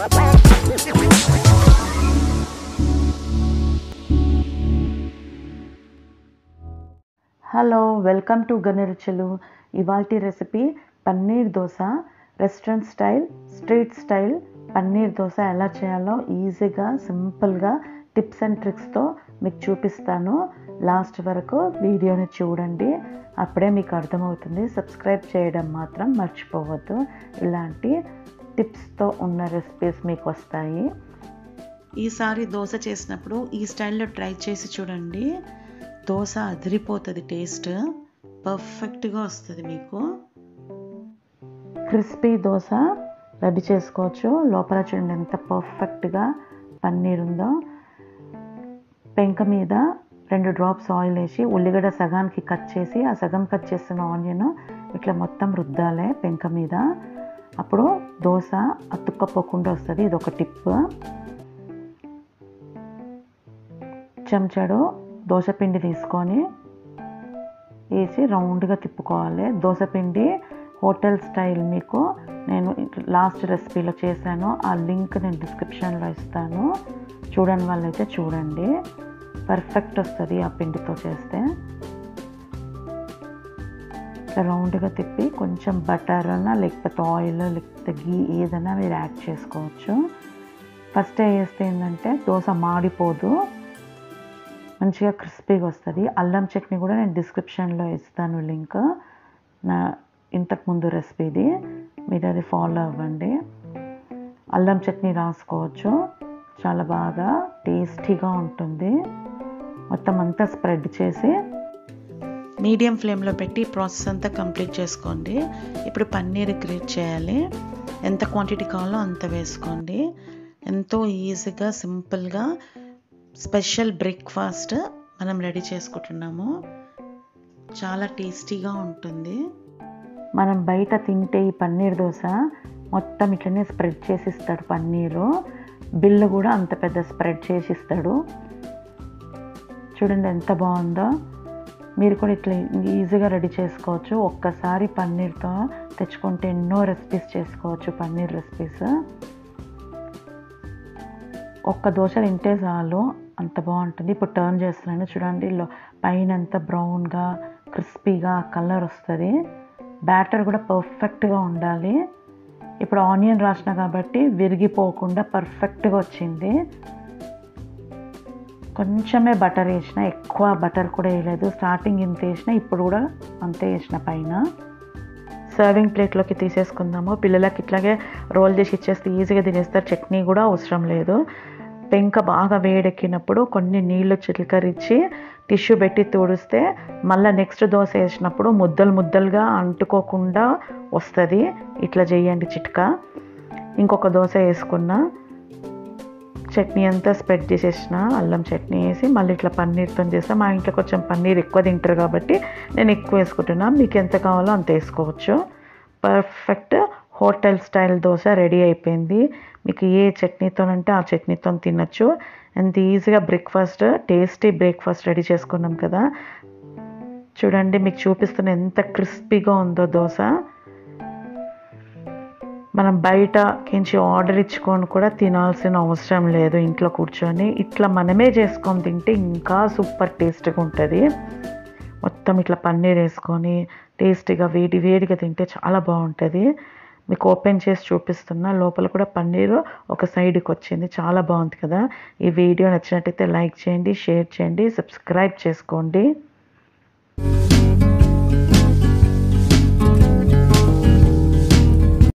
hello welcome to గనిరుచులు ఇవాల్టి recipe paneer dosa restaurant style street style paneer dosa ఎలా చేయాలో ఈజీగా సింపుల్గా టిప్స్ అండ్ ట్రిక్స్తో మీకు చూపిస్తాను లాస్ట్ వరకు వీడియోని చూడండి అప్పుడే మీకు అర్థమవుతుంది సబ్స్క్రైబ్ చేయడం మాత్రం మర్చిపోవద్దు ఇలాంటి టిప్స్తో ఉన్న రెసిపీస్ మీకు వస్తాయి ఈసారి దోశ చేసినప్పుడు ఈ స్టైల్లో ట్రై చేసి చూడండి దోశ అదిరిపోతుంది టేస్ట్ పర్ఫెక్ట్గా వస్తుంది మీకు క్రిస్పీ దోశ రెడీ చేసుకోవచ్చు లోపల చూడండి ఎంత పర్ఫెక్ట్గా పన్నీర్ ఉందో పెంక మీద రెండు డ్రాప్స్ ఆయిల్ వేసి ఉల్లిగడ్డ సగానికి కట్ చేసి ఆ సగం కట్ చేసిన ఆనియన్ ఇట్లా మొత్తం రుద్దాలి పెంక మీద అప్పుడు దోశ అతుక్కపోకుండా వస్తుంది ఇది ఒక టిప్ చెంచాడు దోశ పిండి తీసుకొని వేసి రౌండ్గా తిప్పుకోవాలి దోశ పిండి హోటల్ స్టైల్ మీకు నేను లాస్ట్ రెసిపీలో చేశాను ఆ లింక్ నేను డిస్క్రిప్షన్లో ఇస్తాను చూడని వాళ్ళైతే చూడండి పర్ఫెక్ట్ వస్తుంది ఆ పిండితో చేస్తే ఇట్లా రౌండ్గా తిప్పి కొంచెం బటర్ అన్నా లేకపోతే ఆయిల్ లేకపోతే గీ ఏదైనా మీరు యాడ్ చేసుకోవచ్చు ఫస్ట్ వేస్తే ఏంటంటే దోశ మాడిపోదు మంచిగా క్రిస్పీగా వస్తుంది అల్లం చట్నీ కూడా నేను డిస్క్రిప్షన్లో ఇస్తాను లింక్ నా ఇంతకుముందు రెసిపీది మీరు అది ఫాలో అవ్వండి అల్లం చట్నీ రాసుకోవచ్చు చాలా బాగా టేస్టీగా ఉంటుంది మొత్తం అంతా స్ప్రెడ్ చేసి మీడియం ఫ్లేమ్లో పెట్టి ప్రాసెస్ అంతా కంప్లీట్ చేసుకోండి ఇప్పుడు పన్నీర్ గ్రేట్ చేయాలి ఎంత క్వాంటిటీ కావాలో అంత వేసుకోండి ఎంతో ఈజీగా సింపుల్గా స్పెషల్ బ్రేక్ఫాస్ట్ మనం రెడీ చేసుకుంటున్నాము చాలా టేస్టీగా ఉంటుంది మనం బయట తింటే ఈ పన్నీర్ దోశ మొత్తం ఇట్లనే స్ప్రెడ్ చేసి ఇస్తాడు పన్నీరు బిల్లు కూడా అంత పెద్ద స్ప్రెడ్ చేసి ఇస్తాడు చూడండి ఎంత బాగుందో మీరు కూడా ఇట్లా ఈజీగా రెడీ చేసుకోవచ్చు ఒక్కసారి పన్నీర్తో తెచ్చుకుంటే ఎన్నో రెసిపీస్ చేసుకోవచ్చు పన్నీర్ రెసిపీస్ ఒక్క దోశ తింటే చాలు అంత బాగుంటుంది ఇప్పుడు టర్న్ చేస్తున్నాను చూడండి పైన అంతా బ్రౌన్గా క్రిస్పీగా కలర్ వస్తుంది బ్యాటర్ కూడా పర్ఫెక్ట్గా ఉండాలి ఇప్పుడు ఆనియన్ రాసిన కాబట్టి విరిగిపోకుండా పర్ఫెక్ట్గా వచ్చింది కొంచెమే బటర్ వేసిన ఎక్కువ బటర్ కూడా వేయలేదు స్టార్టింగ్ ఇంత వేసిన ఇప్పుడు కూడా అంతే వేసిన పైన సర్వింగ్ ప్లేట్లోకి తీసేసుకుందాము పిల్లలకి ఇట్లాగే రోల్ చేసి ఇచ్చేస్తే ఈజీగా తినేస్తారు చట్నీ కూడా అవసరం లేదు పెంక బాగా వేడెక్కినప్పుడు కొన్ని నీళ్లు చిలకరించి టిష్యూ పెట్టి తుడిస్తే మళ్ళీ నెక్స్ట్ దోశ వేసినప్పుడు ముద్దలు ముద్దలుగా అంటుకోకుండా వస్తుంది ఇట్లా చేయండి చిట్కా ఇంకొక దోశ వేసుకున్న చట్నీ అంతా స్ప్రెడ్ చేసేసిన అల్లం చట్నీ వేసి మళ్ళీ ఇట్లా పన్నీర్తో చేస్తా మా ఇంట్లో కొంచెం పన్నీర్ ఎక్కువ తింటారు కాబట్టి నేను ఎక్కువ వేసుకుంటున్నా మీకు ఎంత కావాలో అంత వేసుకోవచ్చు perfect hotel style dosa ready అయిపోయింది మీకు ఏ చట్నీతోనంటే ఆ చట్నీతో తినచ్చు ఎంత ఈజీగా బ్రేక్ఫాస్ట్ టేస్టీ బ్రేక్ఫాస్ట్ రెడీ చేసుకున్నాం కదా చూడండి మీకు చూపిస్తున్న ఎంత క్రిస్పీగా ఉందో దోశ మనం బయట కించి ఆర్డర్ ఇచ్చుకొని కూడా తినాల్సిన అవసరం లేదు ఇంట్లో కూర్చొని ఇట్లా మనమే చేసుకొని తింటే ఇంకా సూపర్ టేస్ట్గా ఉంటుంది మొత్తం ఇట్లా పన్నీర్ వేసుకొని టేస్టీగా వేడి వేడిగా తింటే చాలా బాగుంటుంది మీకు ఓపెన్ చేసి చూపిస్తున్నా లోపల కూడా పన్నీరు ఒక సైడ్కి వచ్చింది చాలా బాగుంది కదా ఈ వీడియో నచ్చినట్టయితే లైక్ చేయండి షేర్ చేయండి సబ్స్క్రైబ్ చేసుకోండి